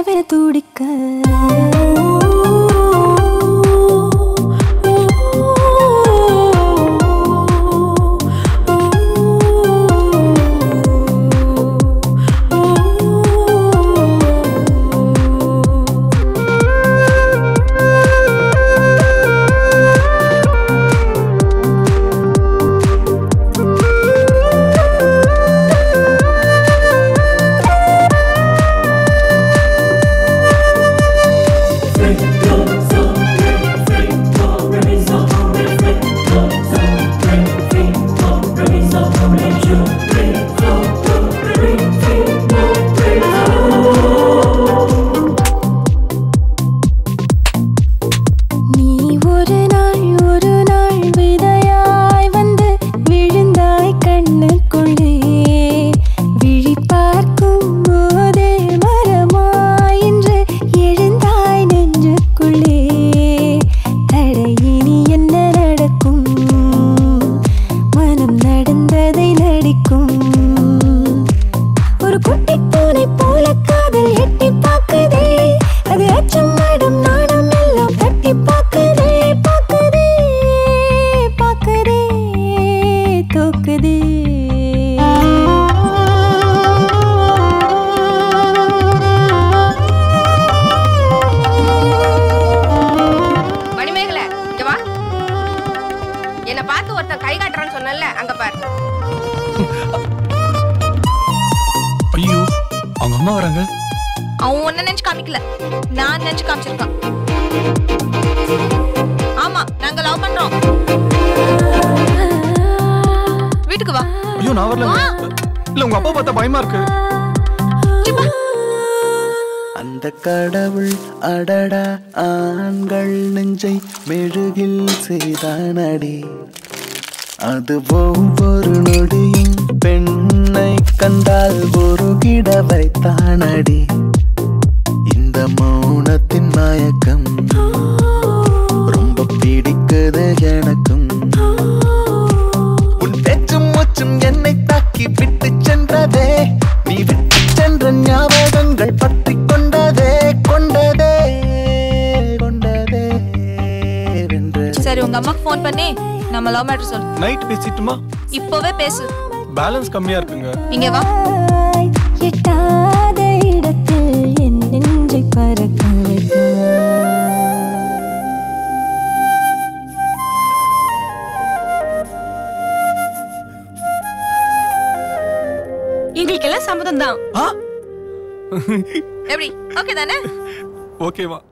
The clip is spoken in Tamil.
கலவென துடிக்க நீ ஒரு நாள் ஒரு நாள் விதையாய் வந்து விழுந்தாய் கண்ணுக்குள்ளே விழி பார்க்கும் போதே மரமாய் என்று எழுந்தாய் நெஞ்சுக்குள்ளே தடையினி என்ன நடக்கும் மனம் நடந்ததை நடிக்கும் ஒரு குட்டி பூனை போல காதல் எட்டி பார்க்குதே அது அச்சம் மடம் நாணம் எல்லாம் தட்டி பார்க்குதே பார்க்குதே பார்க்குதே தூக்குதே மணிமேகல இங்க வா என்ன பார்த்து ஒருத்தன் கை காட்டுறான்னு சொன்னல அங்க பாரு ஐயோ அவங்க அம்மா வராங்க அவன் ஒன்ன நினைச்சு காமிக்கல நான் நினைச்சு காமிச்சிருக்கான் ஆமா நாங்க லவ் பண்றோம் வீட்டுக்கு வா ஐயோ நான் வரல இல்ல உங்க அப்பா பார்த்தா பயமா இருக்கு அந்த கடவுள் அடடா ஆண்கள் நெஞ்சை மெழுகில் செய்தானடி அது ஒவ்வொரு நொடியும் பெண்ணை கண்டால் ஒரு கிட வைத்தானடி இந்த மௌனத்தின் மயக்கம் ரொம்ப பிடிக்குது எனக்கும் உன் பேச்சும் மூச்சும் என்னை தாக்கி விட்டு சென்றதே நீ விட்டு சென்ற ஞாபகங்கள் பற்றி கொண்டதே கொண்டதே கொண்டதே வென்றது சரி உங்க அம்மாக்கு ஃபோன் பண்ணி நம்ம லவ் மேட்டர் சொல்லு நைட் பேசிட்டுமா இப்போவே பேசு பேலன்ஸ் கம்மியா இருக்குங்க இங்க வா எட்டாத இடத்தில் என் நெஞ்சை பறக்க வைத்தாய். எங்களுக்கெல்லாம் சம்மதம் தான் ஆ எப்படி ஓகே தானே ஓகேவா